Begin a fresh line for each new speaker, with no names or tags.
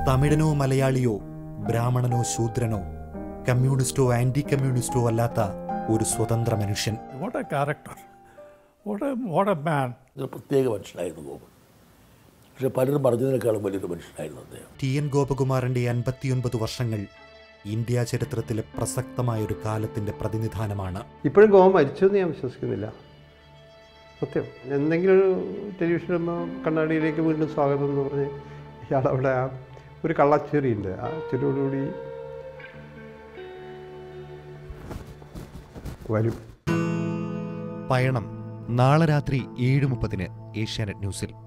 തമിഴനോ മലയാളിയോ ബ്രാഹ്മണനോ ശൂദ്രനോ കമ്മ്യൂണിസ്റ്റോ anti കമ്മ്യൂണിസ്റ്റോ അല്ലാത്ത ഒരു സ്വതന്ത്ര മനുഷ്യൻ
what a character what a what a man
ഒരു പ്രത്യേക മനുഷ്യനായിരുന്നു ഗോപൻ പക്ഷെ പലരും പറഞ്ഞതിനേക്കാളും വലിയൊരു മനുഷ്യനായിരുന്നു അദ്ദേഹം
ടി എൻ ഗോപകുമാറിന്റെ അൻപത്തിയൊൻപത് വർഷങ്ങൾ ഇന്ത്യ ചരിത്രത്തിലെ പ്രസക്തമായ ഒരു കാലത്തിന്റെ പ്രതിനിധാനമാണ്
ഇപ്പോഴും ഗോവ മരിച്ചു എന്ന് ഞാൻ വിശ്വസിക്കുന്നില്ല സത്യം എന്തെങ്കിലും ഒരു ടെലിവിഷൻ വരുമ്പോൾ കണ്ണാടിയിലേക്ക് വീണ്ടും സ്വാഗതം എന്ന് പറഞ്ഞ് ഇയാളവിടെ ആ ഒരു കള്ളച്ചെറിയുണ്ട് ആ ചെറിയോടുകൂടി വരും
പയണം നാളെ രാത്രി ഏഴ് മുപ്പതിന് ഏഷ്യാനെറ്റ് ന്യൂസിൽ